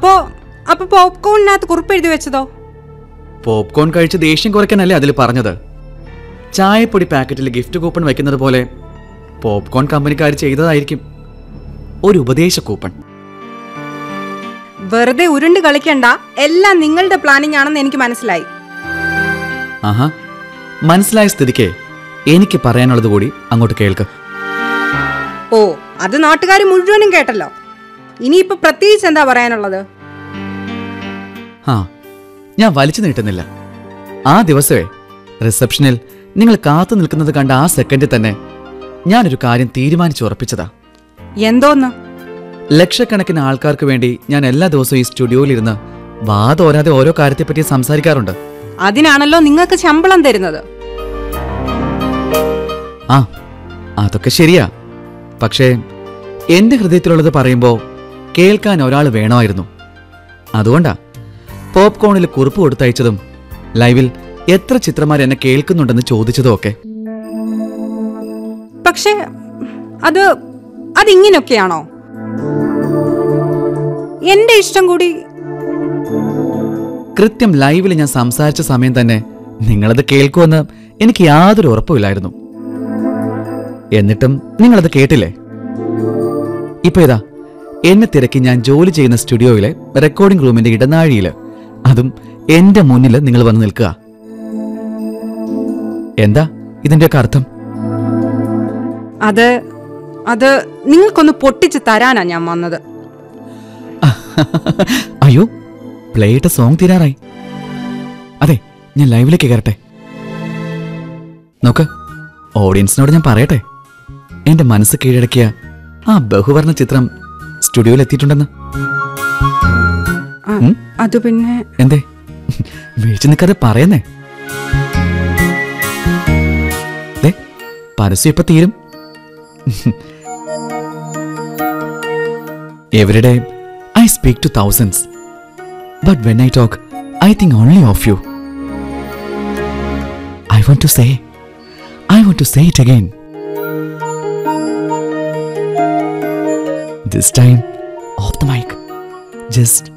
അപ്പോ അപ്പൊ പോപ്കോണിനകത്ത് കുറിപ്പ് എഴുതി വെച്ചതോ പോപ്കോൺ കഴിച്ച് ദേഷ്യം കുറയ്ക്കാനല്ലേ അതിൽ പറഞ്ഞത് ചായപ്പൊടി പാക്കറ്റിൽ ഗിഫ്റ്റ് കൂപ്പൺ വെക്കുന്നത് പോലെ പോപ്കോൺ കമ്പനിക്കാർ ചെയ്തതായിരിക്കും ഒരു ഉപദേശ കൂപ്പൺ വെറുതെ ഉരുണ്ട് കളിക്കണ്ട എല്ലാം നിങ്ങളുടെ പ്ലാനിങ് ആണെന്ന് എനിക്ക് മനസ്സിലായി ആഹാ മനസ്സിലായ സ്ഥിതിക്ക് എനിക്ക് പറയാനുള്ളത് കൂടി അങ്ങോട്ട് കേൾക്ക് ഓ അത് നാട്ടുകാർ മുഴുവനും കേട്ടല്ലോ ഇനിയിപ്പോ പ്രത്യേകിച്ച് എന്താ പറയാനുള്ളത് ആ ഞാൻ വലിച്ചു നീട്ടുന്നില്ല ആ ദിവസമേ റിസപ്ഷനിൽ നിങ്ങൾ കാത്തു നിൽക്കുന്നത് കണ്ട ആ സെക്കൻഡിൽ തന്നെ ഞാനൊരു കാര്യം തീരുമാനിച്ചുറപ്പിച്ചതാ എന്തോന്ന് ലക്ഷക്കണക്കിന് ആൾക്കാർക്ക് വേണ്ടി ഞാൻ എല്ലാ ദിവസവും ഈ സ്റ്റുഡിയോയിലിരുന്ന് വാതോരാതെ ഓരോ കാര്യത്തെപ്പറ്റി സംസാരിക്കാറുണ്ട് അതിനാണല്ലോ നിങ്ങൾക്ക് ശമ്പളം തരുന്നത് ആ അതൊക്കെ ശരിയാ പക്ഷേ എന്റെ ഹൃദയത്തിലുള്ളത് പറയുമ്പോൾ കേൾക്കാൻ ഒരാൾ വേണമായിരുന്നു അതുകൊണ്ടാ പോപ്കോണിൽ കുറിപ്പ് കൊടുത്തയച്ചതും ലൈവിൽ എത്ര ചിത്രമാർ എന്നെ കേൾക്കുന്നുണ്ടെന്ന് ചോദിച്ചതും ഒക്കെ പക്ഷേ അത് അതിങ്ങനൊക്കെയാണോ എന്റെ ഇഷ്ടം കൂടി കൃത്യം ലൈവിൽ ഞാൻ സംസാരിച്ച സമയം തന്നെ നിങ്ങളത് കേൾക്കുമെന്ന് എനിക്ക് യാതൊരു ഉറപ്പുമില്ലായിരുന്നു എന്നിട്ടും നിങ്ങളത് കേട്ടില്ലേ ഇപ്പൊ ഇതാ എന്നെ തിരക്കി ഞാൻ ജോലി ചെയ്യുന്ന സ്റ്റുഡിയോയിലെ റെക്കോർഡിംഗ് റൂമിന്റെ ഇടനാഴിയില് അതും എന്റെ മുന്നിൽ നിങ്ങൾ വന്ന് നിൽക്കുക എന്താ ഇതിന്റെയൊക്കെ അർത്ഥം അത് അത് നിങ്ങൾക്കൊന്ന് പൊട്ടിച്ച് തരാനാ ഞാൻ വന്നത് അയ്യോ പ്ലേയുടെ സോങ് തീരാറായി അതെ ഞാൻ ലൈവിലേക്ക് കയറട്ടെ നോക്ക് ഓഡിയൻസിനോട് ഞാൻ പറയട്ടെ എന്റെ മനസ്സ് കീഴടക്കിയ ആ ബഹുവർണ ചിത്രം സ്റ്റുഡിയോയിൽ എത്തിയിട്ടുണ്ടെന്ന് ആ, ഉം? അത് പിന്നെ എന്തേ വീഴ്ച നിൽക്കാതെ പറയുന്നേ ദേ, പരസ്യം ഇപ്പൊ തീരും everyday I speak to thousands but when I talk I think only of you I want to say I want to say it again this time of the mike just